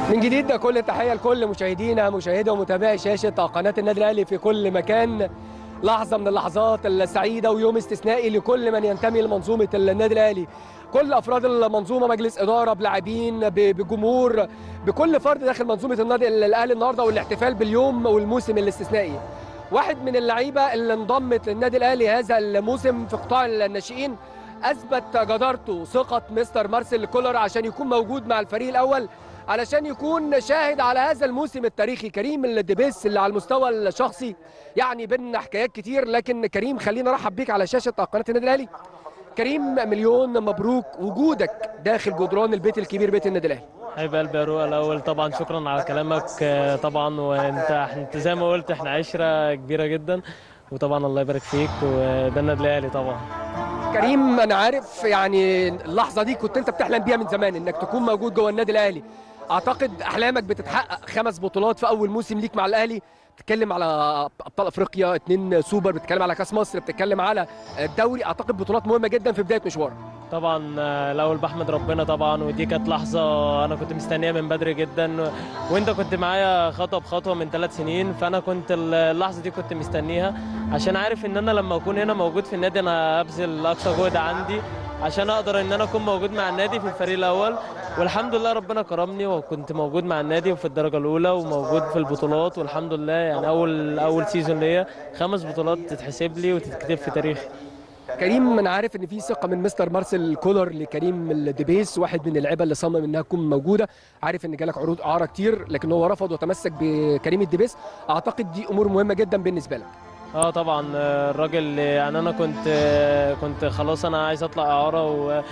من جديد كل التحيه لكل مشاهدينا مشاهدة ومتابعي شاشه قناه النادي الاهلي في كل مكان لحظه من اللحظات السعيده ويوم استثنائي لكل من ينتمي لمنظومه النادي الاهلي كل افراد المنظومه مجلس اداره بلاعبين ب- بجمهور بكل فرد داخل منظومه النادي الاهلي النهارده والاحتفال باليوم والموسم الاستثنائي واحد من اللعيبه اللي انضمت للنادي الاهلي هذا الموسم في قطاع الناشئين اثبت جدارته وثقه مستر مارسيل كولر عشان يكون موجود مع الفريق الاول علشان يكون شاهد على هذا الموسم التاريخي كريم الدبيس اللي على المستوى الشخصي يعني بينا حكايات كتير لكن كريم خلينا ارحب بيك على شاشه قناه النادي الاهلي كريم مليون مبروك وجودك داخل جدران البيت الكبير بيت النادي الاهلي حبيب قلبي يا روى الاول طبعا شكرا على كلامك آه، طبعا وانت انت زي ما قلت احنا عشره كبيره جدا وطبعا الله يبارك فيك وده النادي الاهلي طبعا كريم انا عارف يعني اللحظه دي كنت انت بتحلم بيها من زمان انك تكون موجود جوه النادي الاهلي اعتقد احلامك بتتحقق خمس بطولات في اول موسم ليك مع الاهلي بتتكلم على ابطال افريقيا اتنين سوبر بتتكلم على كاس مصر بتتكلم على الدوري اعتقد بطولات مهمه جدا في بدايه مشوارك طبعا آه، الاول بحمد ربنا طبعا ودي كانت لحظه انا كنت مستنيها من بدري جدا وانت كنت معايا خطوه بخطوه من ثلاث سنين فانا كنت اللحظه دي كنت مستنيها عشان عارف ان انا لما اكون هنا موجود في النادي انا ابذل اقصى جهد عندي عشان اقدر ان انا اكون موجود مع النادي في الفريق الاول والحمد لله ربنا كرمني وكنت موجود مع النادي وفي الدرجه الاولى وموجود في البطولات والحمد لله يعني اول اول سيزون ليا خمس بطولات تتحسب لي وتتكتب في تاريخي كريم انا عارف ان في ثقه من مستر مارسيل كولر لكريم الدبيس واحد من اللعيبه اللي صمم انها تكون موجوده عارف ان جالك عروض اعاره كتير لكن هو رفض وتمسك بكريم الدبيس اعتقد دي امور مهمه جدا بالنسبه لك اه طبعا آه، الراجل يعني انا كنت آه، كنت خلاص انا عايز اطلع اعاره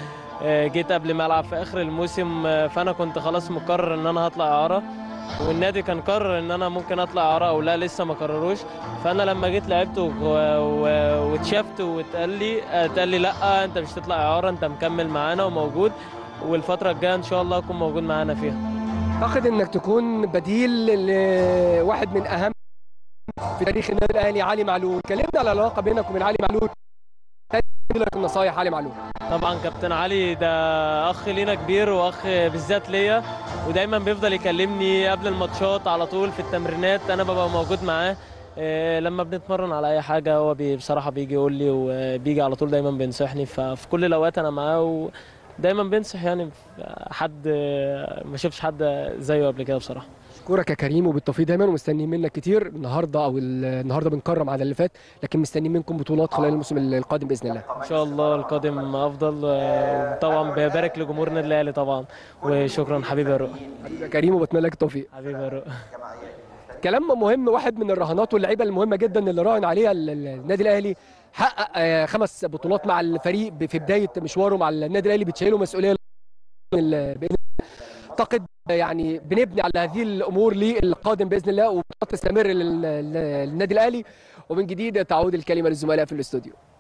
وجيت قبل ما العب في اخر الموسم آه، فانا كنت خلاص مقرر ان انا هطلع اعاره والنادي كان قرر ان انا ممكن اطلع اعاره او لا لسه ما قرروش فانا لما جيت لعبت و- و- واتشافت واتقال لي آه، اتقال لي لا انت مش تطلع اعاره انت مكمل معانا وموجود والفتره الجايه ان شاء الله اكون موجود معانا فيها اعتقد انك تكون بديل لواحد من اهم في تاريخ النادي الاهلي علي معلول كلمنا على العلاقه بينك وبين علي معلول لك النصايح علي معلول طبعا كابتن علي ده اخ لينا كبير واخ بالذات ليا ودايما بيفضل يكلمني قبل الماتشات على طول في التمرينات انا ببقى موجود معاه إيه، لما بنتمرن على اي حاجه هو بي بصراحه بيجي يقول لي وبيجي على طول دايما بينصحني ففي كل الاوقات انا معاه ودايما بينصح يعني حد ما شفتش حد زيه قبل كده بصراحه اشكرك يا كريم وبالتوفيق دايما ومستنيين منك كتير النهارده او ال- النهارده بنكرم على اللي فات لكن مستنيين منكم بطولات خلال الموسم القادم باذن الله ان شاء الله القادم افضل آه، طبعا ببارك لجمهور النادي الاهلي طبعا وشكرا حبيبي يا رؤى حبيبي يا كريم وبتمنى لك التوفيق حبيبي يا رؤى كلام مهم واحد من الرهانات واللعيبه المهمه جدا اللي راهن عليها ال- ال- النادي الاهلي حقق آه، خمس بطولات مع الفريق ب- في بدايه مشواره مع النادي الاهلي بتشيله مسؤوليه ال- بإذن الله. اعتقد يعني بنبني على هذه الامور للقادم باذن الله وتستمر لل- لل- للنادي الاهلي ومن جديد تعود الكلمه للزملاء في الاستوديو